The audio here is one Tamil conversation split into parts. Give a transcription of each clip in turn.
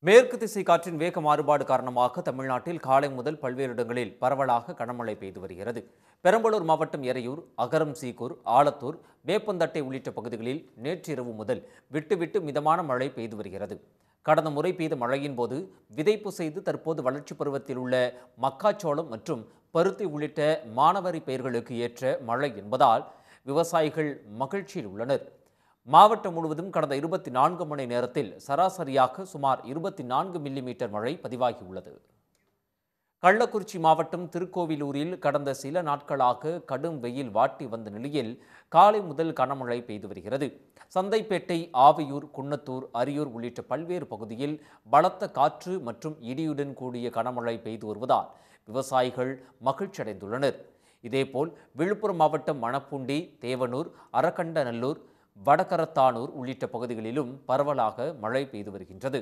மேற்கு திசை காற்றின் வேக மாறுபாடு காரணமாக தமிழ்நாட்டில் காலை முதல் பல்வேறு இடங்களில் பரவலாக கனமழை பெய்து வருகிறது பெரம்பலூர் மாவட்டம் எறையூர் அகரம் சீக்கூர் ஆலத்தூர் வேப்பந்தட்டை உள்ளிட்ட பகுதிகளில் நேற்றிரவு முதல் விட்டுவிட்டு மிதமான மழை பெய்து வருகிறது கடந்த முறை பெய்த மழையின் போது விதைப்பு செய்து தற்போது வளர்ச்சி பருவத்தில் உள்ள மக்காச்சோளம் மற்றும் பருத்தி உள்ளிட்ட மானவரி பயிர்களுக்கு ஏற்ற மழை என்பதால் விவசாயிகள் மகிழ்ச்சியில் உள்ளனர் மாவட்டம் முழுவதும் கடந்த இருபத்தி நான்கு மணி நேரத்தில் சராசரியாக சுமார் இருபத்தி நான்கு மில்லிமீட்டர் மழை பதிவாகியுள்ளது கள்ளக்குறிச்சி மாவட்டம் திருக்கோவிலூரில் கடந்த சில நாட்களாக கடும் வெயில் வாட்டி வந்த நிலையில் காலை முதல் கனமழை பெய்து வருகிறது சந்தைப்பேட்டை ஆவியூர் குன்னத்தூர் அரியூர் உள்ளிட்ட பல்வேறு பகுதியில் பலத்த காற்று மற்றும் இடியுடன் கூடிய கனமழை பெய்து வருவதால் விவசாயிகள் மகிழ்ச்சியடைந்துள்ளனர் இதேபோல் விழுப்புரம் மாவட்டம் மணப்பூண்டி தேவனூர் அரக்கண்டநல்லூர் வடகரத்தானூர் உள்ளிட்ட பகுதிகளிலும் பரவலாக மழை பெய்து வருகின்றது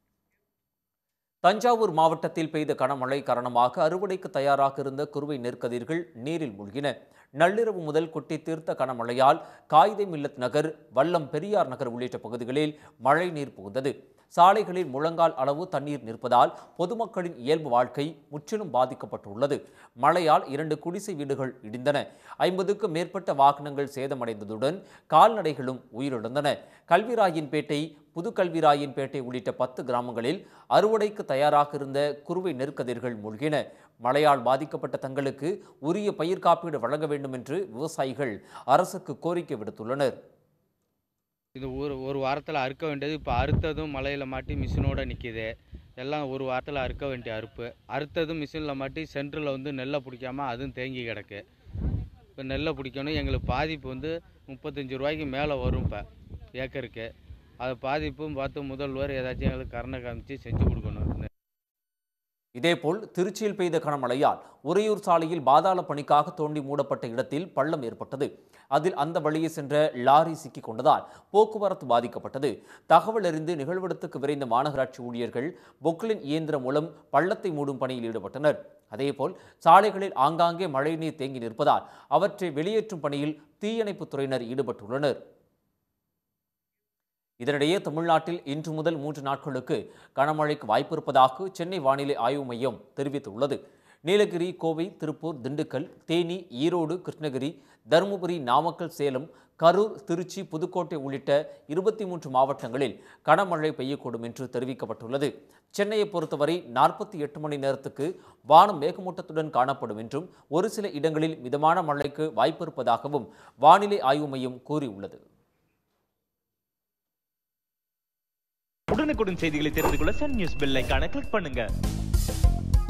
தஞ்சாவூர் மாவட்டத்தில் பெய்த கனமழை காரணமாக அறுவடைக்கு தயாராக இருந்த குறுவை நெற்கதிர்கள் நீரில் மூழ்கின நள்ளிரவு முதல் கொட்டி தீர்த்த கனமழையால் காயிதே மில்லத் நகர் வல்லம் பெரியார் நகர் உள்ளிட்ட பகுதிகளில் மழை நீர் புகுந்தது சாலைகளில் முழங்கால் அளவு தண்ணீர் நிற்பதால் பொதுமக்களின் இயல்பு வாழ்க்கை முற்றிலும் பாதிக்கப்பட்டுள்ளது மழையால் இரண்டு குடிசை வீடுகள் இடிந்தன ஐம்பதுக்கும் மேற்பட்ட வாகனங்கள் சேதமடைந்ததுடன் கால்நடைகளும் உயிரிழந்தன கல்விராயன்பேட்டை புதுக்கல்விராயன்பேட்டை உள்ளிட்ட பத்து கிராமங்களில் அறுவடைக்கு தயாராக இருந்த குறுவை நெற்கதிர்கள் மூழ்கின மழையால் பாதிக்கப்பட்ட தங்களுக்கு உரிய பயிர் காப்பீடு வழங்க வேண்டும் என்று விவசாயிகள் அரசுக்கு கோரிக்கை விடுத்துள்ளனர் இது ஒரு ஒரு வாரத்தில் அறுக்க வேண்டியது இப்போ அறுத்ததும் மலையில் மாட்டி மிஷினோட நிற்கிது எல்லாம் ஒரு வாரத்தில் அறுக்க வேண்டிய அறுப்பு அறுத்ததும் மிஷினில் மாட்டி சென்டரில் வந்து நெல்லை பிடிக்காம அதுவும் தேங்கி கிடக்கு இப்போ நெல்லை பிடிக்கணும் எங்களுக்கு பாதிப்பு வந்து முப்பத்தஞ்சு ரூபாய்க்கு மேலே வரும் இப்போ ஏக்கருக்கு அது பாதிப்பும் பார்த்து முதல்வர் ஏதாச்சும் எங்களுக்கு கருணை காமிச்சு செஞ்சு கொடுக்கணும் இதேபோல் திருச்சியில் பெய்த கனமழையால் உறையூர் சாலையில் பாதாள பணிக்காக தோண்டி மூடப்பட்ட இடத்தில் பள்ளம் ஏற்பட்டது அதில் அந்த வழியே சென்ற லாரி சிக்கிக் கொண்டதால் போக்குவரத்து பாதிக்கப்பட்டது தகவல் அறிந்து நிகழ்விடத்துக்கு விரைந்த மாநகராட்சி ஊழியர்கள் பொக்லின் இயந்திரம் மூலம் பள்ளத்தை மூடும் பணியில் ஈடுபட்டனர் அதேபோல் சாலைகளில் ஆங்காங்கே மழைநீர் தேங்கி நிற்பதால் அவற்றை வெளியேற்றும் பணியில் தீயணைப்புத் துறையினர் ஈடுபட்டுள்ளனர் இதனிடையே தமிழ்நாட்டில் இன்று முதல் மூன்று நாட்களுக்கு கனமழைக்கு வாய்ப்பிருப்பதாக சென்னை வானிலை ஆய்வு மையம் தெரிவித்துள்ளது நீலகிரி கோவை திருப்பூர் திண்டுக்கல் தேனி ஈரோடு கிருஷ்ணகிரி தருமபுரி நாமக்கல் சேலம் கரூர் திருச்சி புதுக்கோட்டை உள்ளிட்ட இருபத்தி மூன்று மாவட்டங்களில் கனமழை பெய்யக்கூடும் என்று தெரிவிக்கப்பட்டுள்ளது சென்னையை பொறுத்தவரை நாற்பத்தி எட்டு மணி நேரத்துக்கு வானம் மேகமூட்டத்துடன் காணப்படும் என்றும் ஒரு சில இடங்களில் மிதமான மழைக்கு வாய்ப்பிருப்பதாகவும் வானிலை ஆய்வு மையம் கூறியுள்ளது உடனுக்குடன் செய்திகளை தெரிந்து கொள்ள சன் நியூஸ் பெல் ஐகானை கிளிக் பண்ணுங்க